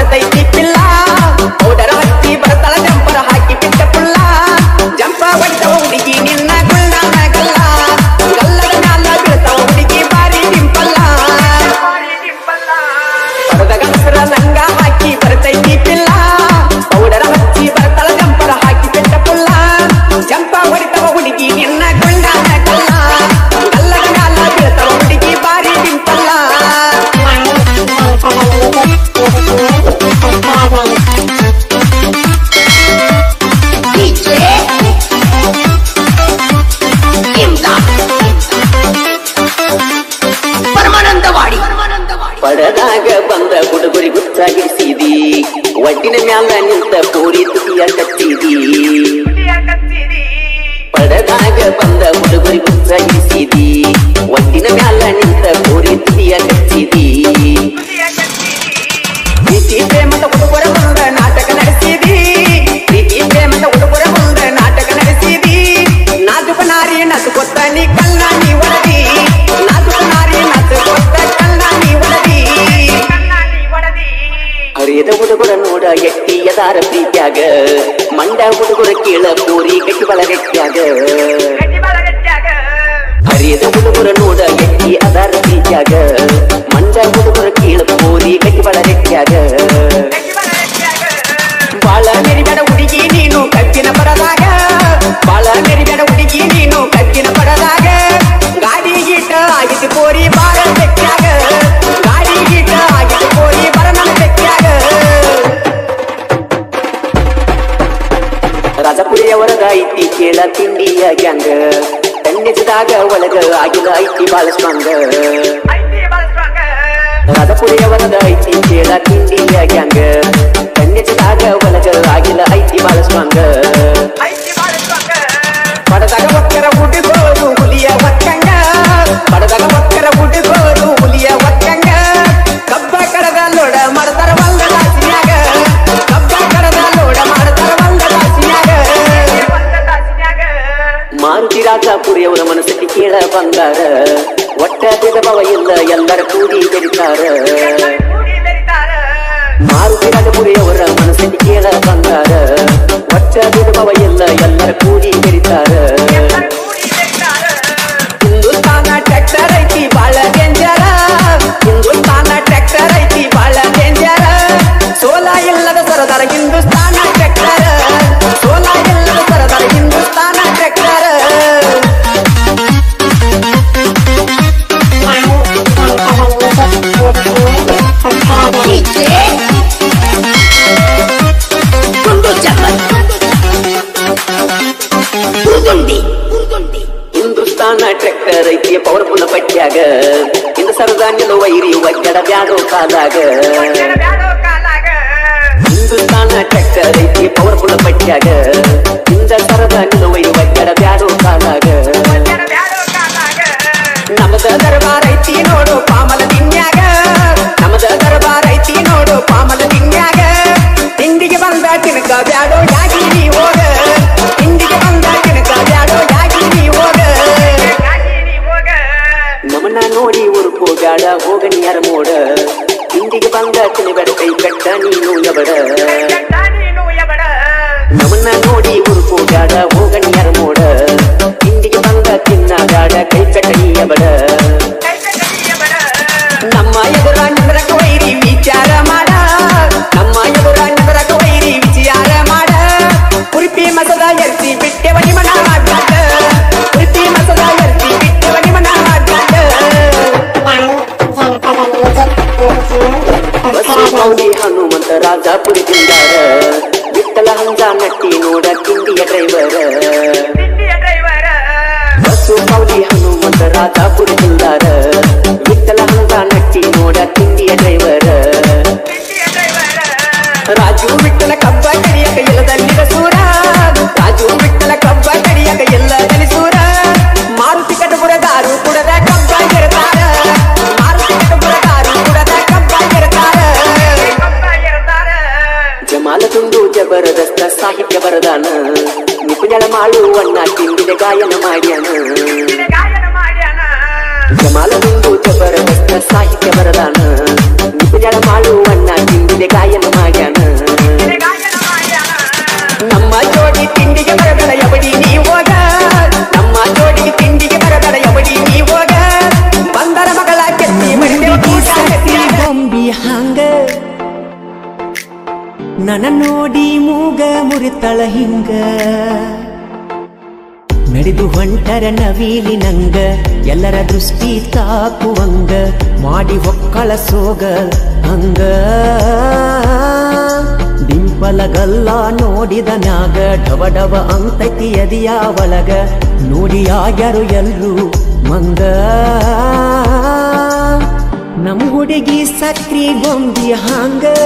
ಬರ್ತೈತಿ ಪಿಲ್ಲ ಪೌಡರ್ ಹಚ್ಚಿ ಬರ್ತಾಳ ಜಂಪರ್ ಹಾಕಿ ಬಿಟ್ಟ ಪುಲ್ಲ ಜಂಪ ಹೊಡೆದವ ಹುಡುಗಿ ನಿನ್ನ ಗುಳ್ಳಾನ ಗಲ್ಲ ಗಲ್ಲದ ಮ್ಯಾಲ ಬೀಳ್ತಾವ ಹುಡುಗಿ ಬಾರಿ ಡಿಂಪಲ್ಲ ಪಡೆದ ಗಂಡಸರ ಲಂಗ ಹಾಕಿ ಬರ್ತೈತಿ ಪಿಲ್ಲ ಪೌಡರ್ ಹಚ್ಚಿ ಬರ್ತಾಳ ಜಂಪರ್ ಹಾಕಿ ಬಿಟ್ಟ ಪುಲ್ಲ ಜಂಪ ಹೊಡಿತವ ಹುಡುಗಿ ನಿನ್ನ ಗುಳ್ಳಾನ ಗಲ್ಲ ಗಲ್ಲದ ಮ್ಯಾಲ ಬೀಳ್ತಾವ ಹುಡುಗಿ ಬಾರಿ ಡಿಂಪಲ್ಲ ಪರಮಾನಂದವಾಡಿ ಪಡದಾಗ ಬಂದ ಹುಡುಗರಿ ಗುಚ್ಚಾಗಿರಿಸಿದಿ ಒಟ್ಟಿನ ಮ್ಯಾಲ ನಿಂತ ಪೂರಿ ತುಟಿಯ ಕಚ್ಚಿದಿ ಪಡದಾಗ ಬಂದ ಹುಡುಗರಿ ಗುಚ್ಚಾಗಿರಿಸಿದಿ ಒಟ್ಟಿನ ಮ್ಯಾಲ ನಿಂತ ಪೂರಿ ತುಟಿಯ ಕಚ್ಚಿದಿ ಪ್ರೀತಿ ಪ್ರೇಮದ ಹುಡುಗರ ಮುಂದ ನಾಟಕ ನಡೆಸಿದಿ ಪ್ರೀತಿ ಪ್ರೇಮದ ಹುಡುಗರ ಮುಂದ ನಾಟಕ ನಡೆಸಿದಿ ನಾಜುಕ ನಾರಿ ನಸು ಕೊತ್ತ ನೀ ಕಲ್ಲ ನೀ ಒಳದಿ ನಾಜುಕ ನಾರಿ ನಸು ಕೊತ್ತ ಕಲ್ಲ ನೀ ಒಳದಿ ಹರಿಯದ ಹುಡುಗರ ನೋಡ ಎಟ್ಟಿ ಎದಾರ ಪ್ರೀತ್ಯಾಗ ಮಂಡ ಹುಡುಗರ ಕೀಳ ಪೂರಿ ಗಟ್ಟಿ ಬಲ ಗಟ್ಟ್ಯಾಗ ಹರಿಯದ ಹುಡುಗರ ನೋಡ ಎಟ್ಟಿ ಅದಾರ ಪ್ರೀತ್ಯಾಗ ಮಂಡ ಹುಡುಗರ ಕೀಳ ಪೂರಿ ಗಟ್ಟಿ ಬಲ ಗಟ್ಟ್ಯಾಗ ಬಾಳ ಮೆರಿಬೇಡ ಹುಡುಗಿ ನೀನು ಕಬ್ಬಿನ ಪಡದಾಗ ಬಾಳ ಮೆರಿಬೇಡ ಹುಡುಗಿ ನೀನು ಕಬ್ಬಿನ ಪಡದಾಗ ಗಾಡಿ ಗೀಟ ಆಗಿದ್ದು ಕೋರಿ ಬಾರ ಬೆಟ್ಟಾಗ ಗಾಡಿ ಗೀಟ ಆಗಿದ್ದು ಕೋರಿ ಬರ ನನ್ನ ಬೆಟ್ಟಾಗ ರಾಜಪುರಿಯವರದ ಐತಿ ಕೇಳ ತಿಂಡಿಯ ಗ್ಯಾಂಗ ಕಣ್ಣೆಸಿದಾಗ ಒಳಗ ಆಗಿಲ್ಲ ಐತಿ ಬಾಳ ಸ್ಟ್ರಾಂಗ ರಾಜಪುರಿಯವರದ ಐತಿ ಕೇಳ ತಿಂಡಿಯ ಗ್ಯಾಂಗ ಕಣ್ಣೆಸಿದಾಗ ಒಳಗ ಆಗಿಲ್ಲ ಐತಿ ಬಾಳ ಸ್ಟ್ರಾಂಗ ಪಡದಾಗ ಒಕ್ಕರ ಹುಡುಗೋರು ಹುಲಿಯ ಒಕ್ಕಂಗ ಪಡದಾಗ ಒಕ್ಕರ ಹುಡುಗೋರು ಹುಲಿಯ ಒಕ್ಕಂಗ ಕಬ್ಬ ಕಡದ ಲೋಡ ಮಾಡ್ತಾರ ಒಂದ ದಾಸಿನ್ಯಾಗ ಕಬ್ಬ ಕಡದ ಲೋಡ ಮಾಡ್ತಾರ ಒಂದ ದಾಸಿನ್ಯಾಗ ಮಾರುತಿ ರಾಜಪುರಿಯವರ ಮನಸ್ಸಿಗೆ ಕೇಳ ಬಂದಾರ ಒಟ್ಟ ಭೇದಭಾವ ಇಲ್ಲ ಎಲ್ಲರ ಕೂಡಿ ಬೆರಿತಾರ ಮಾರುತಿ ರಾಜಪುರಿಯವರ ಮನಸ್ಸಿಗೆ ಕೇಳ ಬಂದಾರ ಒಟ್ಟ ಭೇದಭಾವ ಇಲ್ಲ ಎಲ್ಲರ ಕೂಡಿ ಬೆರಿತಾರ ಹಿಂದೂಸ್ತಾನ ಟ್ರ್ಯಾಕ್ಟರ್ ಐತಿ ಬಾಳ ಡೇಂಜರ ಹಿಂದೂಸ್ತಾನ ಟ್ರ್ಯಾಕ್ಟರ್ ಐತಿ ಬಾಳ ಡೇಂಜರ ಸೋಲ ಇಲ್ಲದ ಸರದಾರ ಹಿಂದೂಸ್ತಾನ ಟ್ರ್ಯಾಕ್ಟರ್ ಸೋಲ ಇಲ್ಲದ ಸರದಾರ ಹಿಂದೂಸ್ತಾನ ಟ್ರ್ಯಾಕ್ಟರ್ ಗುಂಡು ಜಗತ್ ಹುರ್ಗುಂಡಿ ಹಿಂದೂಸ್ತಾನ ಟ್ರ್ಯಾಕ್ಟರ್ ಐತಿ ಪವರ್ಫುಲ್ ಪಟ್ಯಾಗ ಇಂದ ಸರದಾನ್ಯದ ವೈರಿ ಒಕ್ಕಡ ಬ್ಯಾಡೋ ಕಾಲಾಗ ಹಿಂದೂಸ್ತಾನ ಟ್ರ್ಯಾಕ್ಟರ್ ಐತಿ ಪವರ್ಫುಲ್ ಪಟ್ಯಾಗ ಇಂದ ಸರದಾನ್ಯದ ವೈರಿ ಒಕ್ಕಡ ಬ್ಯಾಡೋ ಕಾಲಾಗ ನಮದ ದರ್ಬಾರ್ ಐತಿ ನೋಡು ಪಾಮಲ ದಿನ್ಯಾಗ ನಮದ ದರ್ಬಾರ್ ಐತಿ ನೋಡು ಪಾಮಲ ದಿನ್ಯಾಗ ತಿಂಡಿಗೆ ಬಂದ ತಿನಕ ಬ್ಯಾಡೋ ಯಾಗಿ ನೀ ಹೋಗ ತಿಂಡಿಗೆ ಬಂದ ತಿನಕ ಬ್ಯಾಡೋ ಯಾಗಿ ನೀ ಹೋಗ ನಮನ ನೋಡಿ ಊರ್ಕೋ ಬ್ಯಾಡ ಹೋಗನಿ ಯಾರ ಮೋಡ ಹಿಂದಿಗೆ ಬಂದ ತಿನ್ಬೇಡ ಕೈ ಕಟ್ಟ ನೀನು ಎಬಡ ನಮನ್ನ ನೋಡಿ ಊರ್ಕೋ ಬ್ಯಾಡ ಹೋಗನಿ ಯಾರ ಮೋಡ ಹಿಂದಿಗೆ ಬಂದ ತಿನ್ನ ಬ್ಯಾಡ ಕೈ ಕಟ್ಟ ನೀ ಎಬಡ ನಮ್ಮ ಎದುರ ನಿಂದ್ರಕ ವೈರಿ ವಿಚಾರ ಮಾಡ ನಮ್ಮ ಎದುರ ನಿಂದ್ರಕ ವೈರಿ ವಿಚಾರ ಮಾಡ ಕುರಿಪಿ ಮಸದ ಎರ್ತಿ ಬಿಟ್ಟೆವ ನಿಮನ ಮಾಡ್ಲಾಕ ಕುರಿಪಿ ಮಸದ ಎರ್ತಿ ಬಿಟ್ಟೆವ ನಿಮನ ಮಾಡ್ಲಾಕ ಬಸ್ಸು ಮೌಲಿ ಹನುಮಂತ ರಾಜಾಪುರಿ ತಿಂದಾರ ವಿಠಲ ಹಂಜ ನಟ್ಟಿ ನೋಡ ಕಿಂಡಿಯ ಡ್ರೈವರ ಬಸ್ಸು ಮೌಲಿ ಹನುಮಂತ ರಾಜಾಪುರಿ ತಿಂದಾರ ವಿಠಲ ಹಂಜ ನಟ್ಟಿ ನೋಡ ಕಿಂಡಿಯ ಡ್ರೈವರ ರಾಜು ಬಿಟ್ಟಲ ಕಬ್ಬ ಕಡಿಯಕ ಇಲ್ಲದಲ್ಲಿದ ಸೂರ ರಾಜು ಬಿಟ್ಟಲ ಕಬ್ಬ ಕಡಿಯಕ ಇಲ್ಲದಲ್ಲಿ ಸೂರ ಮಾರುತಿ ಕಟಪುರ ದಾರು ಕುಡದ ಕಬ್ಬ ಗೆರತಾರ ಮಾರುತಿ ಕಟಪುರ ದಾರು ಕುಡದ ಕಬ್ಬ ಗೆರತಾರ ಜಮಾಲ ತುಂಡು ಜಬರದಸ್ತ ಸಾಹಿತ್ಯ ಬರದಾನ ನಿಪುಣಳ ಮಾಡುವಣ್ಣ ತಿಂಡಿದ ಗಾಯನ ಮಾಡ್ಯಾನ ಜಮಾಲ ತುಂಡು ಜಬರದಸ್ತ ಸಾಹಿತ್ಯ ಬರದಾನ ನಿಪುಣಳ ಮಾಡುವಣ್ಣ ತಿಂಡಿದ ಗಾಯನ ಮಾಡ್ಯಾನ ಹಿಡಿದು ಹೊಂಟರ ನವೀಲಿ ನಂಗ ಎಲ್ಲರ ದೃಷ್ಟಿ ತಾಕುವಂಗ ಮಾಡಿ ಹೊಕ್ಕಳ ಸೋಗ ಹಂಗ ಡಿಂಪಲಗಲ್ಲ ನೋಡಿದ ಮ್ಯಾಗ ಡವ ಡವ ಅಂತೈತಿ ಎದಿಯ ಒಳಗ ನೋಡಿ ಆಗ್ಯಾರು ಎಲ್ರು ಮಂಗ ನಮ್ ಹುಡುಗಿ ಸಕ್ರಿ ಗೊಂಬಿ ಹಂಗ